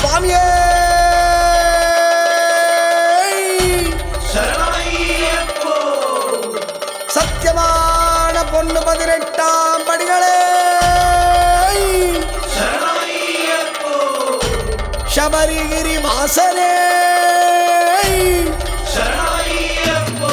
சுவாமியே சரணமையப்போ சத்தியமான பொண்ணு பதினெட்டாம் படிகளே சரணமையப்போ சபரிகிரி வாசனே சரணமையப்போ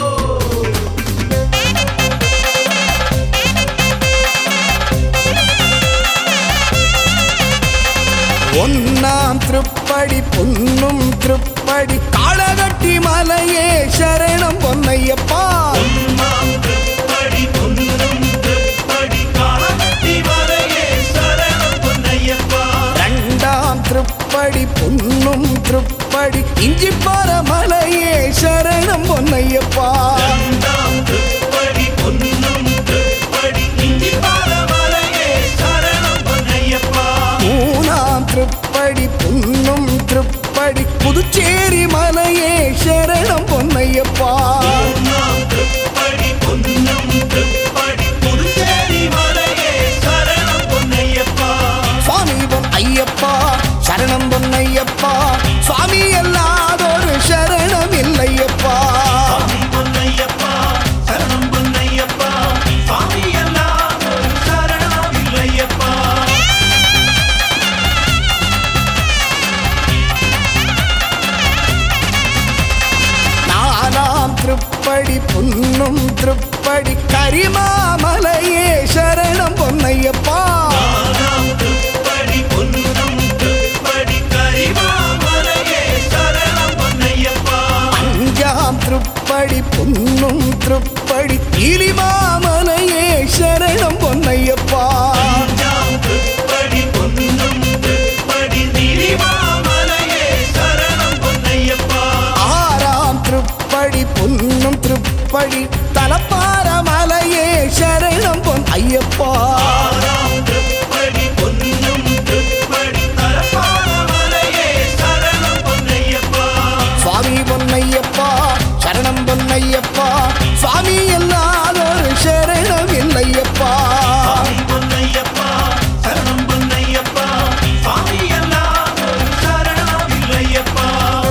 ஒன்னாம் திருப்படி பொன்னும் திருப்படி காளகட்டி மலையே சரணம் பொன்னையப்பா உம்மாம் திருப்படி பொன்னும் திருப்படி காலகட்டி மலையே சரணம் பொன்னையப்பா ரெண்டாம் திருப்படி பொன்னும் திருப்படி இஞ்சிப்பார மலையே சரணம் பொன்னையப்பா இரண்டாம் திருப்படி பொன்னும் திருப்படி இஞ்சி பாத மலையே சரணம் பொன்னையப்பா மூணாம் திருப்படி பொன்னும் திருப்படி புதுச்சேரி மலையே சரணம் பொன்னையப்பா உம்மாம் திருப்படி பொன்னும் திருப்படி புதுச்சேரி மலையே சரணம் பொன்னையப்பா சுவாமி பொன் ஐயப்பா சரணம் பொன்னையப்பா சுவாமி அல்லாதொரு சரணம் இல்லையப்பா சாமி பொன்னையப்பா சரணம் பொன்னையப்பா சாமி எல்லாம் ஒரு சரணம் இல்லையப்பா நாலாம் திருப்படி பொன்னும் திருப்படி கரிமாமலையே சரணம் பொன்னையப்பா ஆறாம் திருப்படி பொன்னும் திருப்படி கரிமாமலையே சரணம் பொன்னையப்பா அஞ்சாம் திருப்படி பொன்னும் திருப்படி கிரிமாமலையே சரணம் பொன்னையப்பா அஞ்சாம் திருப்படி பொன்னும் திருப்படி திரிமாமலையே சரணம் பொன்னையப்பா ஆறாம் திருப்படி பொன்னும் திருப்படி தலப்பார மலையே சரணம் பொன் ஐயப்பா ஆறாம் திருப்படி பொன்னும் திருப்படி தலப்பாரமலையே சரணம் பொன்னையப்பா சுவாமி பொன்னையப்பா சரணம் பொன்னையப்பா சுவாமி எல்லாதொரு சரணம் இல்லையப்பா சாமி பொன்னையப்பா சரணம் பொன்னையப்பா சாமி எல்லாம் ஒரு சரணம் இல்லையப்பா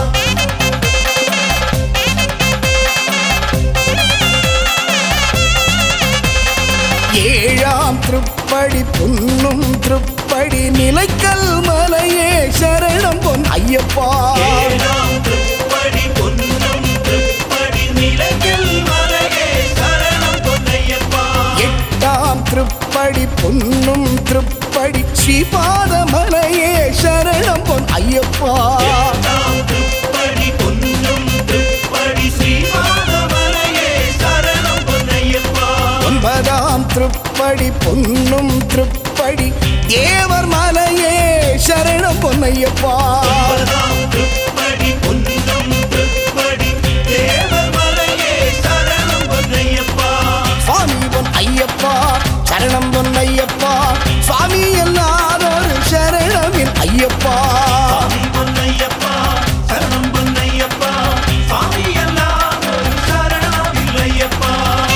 ஏழாம் திருப்படி பொன்னும் திருப்படி நிலைக்கல் மலையே சரணம் பொன் ஐயப்பா ஏழாம் திருப்படி பொன்னும் திருப்படி நிலத்தில் மலையே சரணம் பொன்னையப்பா எட்டாம் திருப்படி பொன்னும் திருப்படி ஸ்ரீபாத மலையே சரணம் பொன் ஐயப்பா எட்டாம் திருப்படி பொன்னும் திருப்படி ஸ்ரீமாதமலையே சரணம் பொன்னையப்பா ஒன்பதாம் திருப்படி பொன்னும் திருப்படி தேவர் மலையே சரணம் பொன்னையப்பா ஒன்பதாம் திருப்படி பொன்னும் திருப்படி தேவர் மலையே சரணம் பொன்னையப்பா சுவாமி பொன் ஐயப்பா சரணம் பொன் ஐயப்பா சுவாமி எல்லாரும் சரணமில் ஐயப்பா சாமி பொன்னையப்பா சரணம் பொன்னையப்பா சாமி எல்லாம் ஒரு சரணம் இல்லையப்பா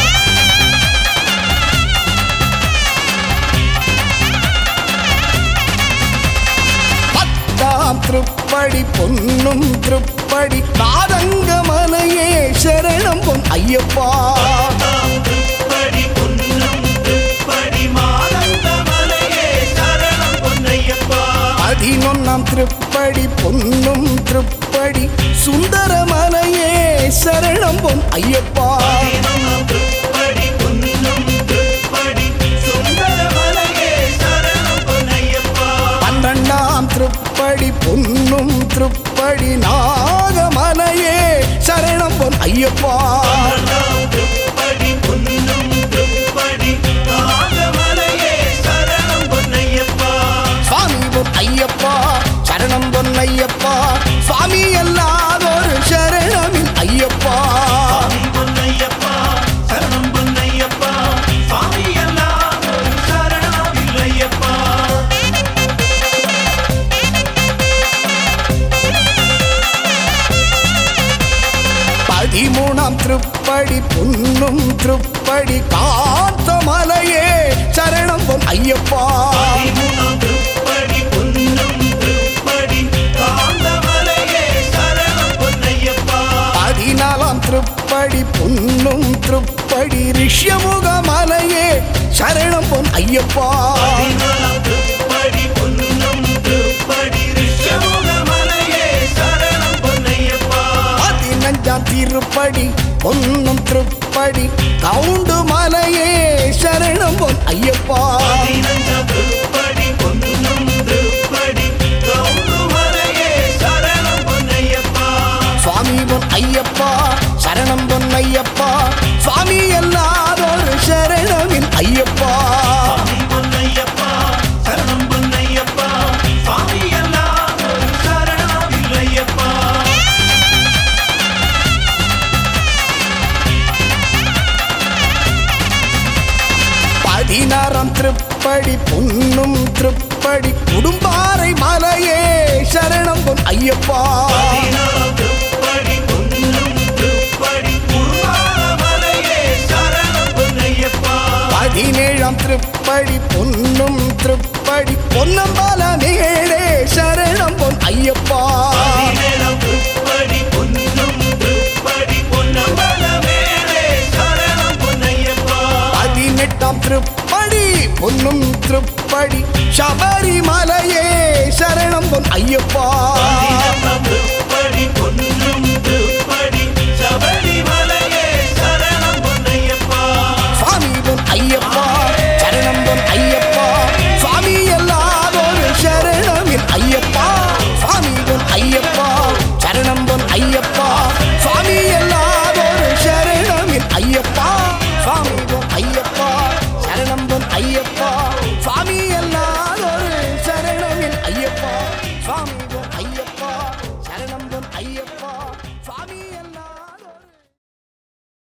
பத்தாம் திருப்படி பொன்னும் திருப்படி நாதங்க மலையே சரணம் பொன் ஐயப்பா பத்தாம் திருப்படி பொன்னும் திருப்படி மாதந்த மலையே சரணம் பொன்னையப்பா பதினொன்னாம் திருப்படி பொன்னும் திருப்படி சுந்தர மலையே சரணம் பொன் ஐயப்பா பதினொன்றாம் திருப்படி பொன்னும் திருப்படி சுந்தரமலையே சரணம் பொன்னையப்பா பன்னெண்டாம் திருப்படி பொன்னும் திருப்படி நாகமலையே சரணம் பொன் ஐயப்பா பன்னெண்டாம் திருப்படி பொன்னும் திருப்படி நாகமலையே சரணம் பொன்னையப்பா சுவாமி பொன் ஐயப்பா சரணம் பொன் ஐயப்பா சுவாமி எல்லாதொரு சரணமில் ஐயப்பா சாமி பொன்னையப்பா சரணம் பொன்னையப்பா சாமி எல்லாம் ஒரு சரணம் இல்லையப்பா பதிமூணாம் திருப்படி பொன்னும் திருப்படி காத்த மலையே சரணம் பொன் ஐயப்பா பதிமூணாம் திருப்படி பொன்னும் திருப்படி ஐயப்பா பதினாலாம் திருப்படி பொன்னும் திருப்படி ரிஷமுகமலையே சரணம் பொன்னையப்பா பதினஞ்சாம் திருப்படி பொன்னும் திருப்படி கவுண்டு மலையே சரணம் பொன் ஐயப்பா பதினஞ்சாம் திருப்படி பொன்னும் திருப்படி கௌரமலையே சரணம் பொன்னையப்பா சுவாமி பொன் ஐயப்பா சரணம் பொன் ஐயப்பா சுவாமி எல்லாரோரு சரணமின் ஐயப்பா சுவாமி பொன்னையப்பா சரணம் பொன்னையப்பா சுவாமி எல்லாம் ஒரு சரணம் இல்லையப்பா பதினாறாம் திருப்படி பொன்னும் திருப்படி குடும்பாறை மலையே சரணம் பொன் ஐயப்பா பதினாறாம் திருப்படி பொன்னும் திருப்படி குருவாமலையே சரணம் பொன்னையப்பா பதினேழாம் திருப்படி பொன்னும் திருப்படி பொன்னம்பால மேடே சரணம் பொன் ஐயப்பா பதினேழாம் திருப்படி பொன்னும் திருப்படி பொன்னம்பல மேலே சரணம் பொன்னையப்பா பதினெட்டாம் திருப்படி பொன்னும் திருப்படி சபரிமலையே சரணம் பொன் ஐயப்பா பதினெட்டாம்